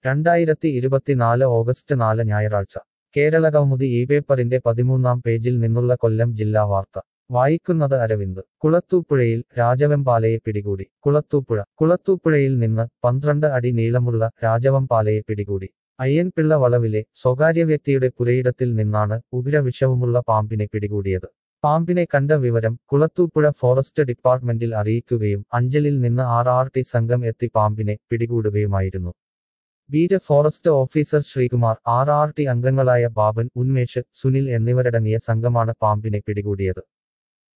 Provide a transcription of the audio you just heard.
രണ്ടായിരത്തി ഇരുപത്തിനാല് ഓഗസ്റ്റ് നാല് ഞായറാഴ്ച കേരള കൗമുദി ഈ പേപ്പറിന്റെ പതിമൂന്നാം പേജിൽ നിന്നുള്ള കൊല്ലം ജില്ലാ വാർത്ത വായിക്കുന്നത് അരവിന്ദ് കുളത്തൂപ്പുഴയിൽ രാജവെമ്പാലയെ പിടികൂടി കുളത്തൂപ്പുഴ കുളത്തൂപ്പുഴയിൽ നിന്ന് പന്ത്രണ്ട് അടി നീളമുള്ള രാജവെമ്പാലയെ പിടികൂടി അയ്യൻപിള്ള വളവിലെ സ്വകാര്യ വ്യക്തിയുടെ പുരയിടത്തിൽ നിന്നാണ് ഉഗ്രവിഷവുമുള്ള പാമ്പിനെ പിടികൂടിയത് പാമ്പിനെ കണ്ട വിവരം കുളത്തൂപ്പുഴ ഫോറസ്റ്റ് ഡിപ്പാർട്ട്മെന്റിൽ അറിയിക്കുകയും അഞ്ചലിൽ നിന്ന് ആർ ആർ ടി സംഘം എത്തി പാമ്പിനെ പിടികൂടുകയുമായിരുന്നു ബീര forest officer Sreekumar R R T അംഗങ്ങളായ ബാബൻ ഉന്മേഷ് സുനിൽ എന്നിവരടങ്ങിയ സംഘമാണ് പാമ്പിനെ പിടികൂടിയത്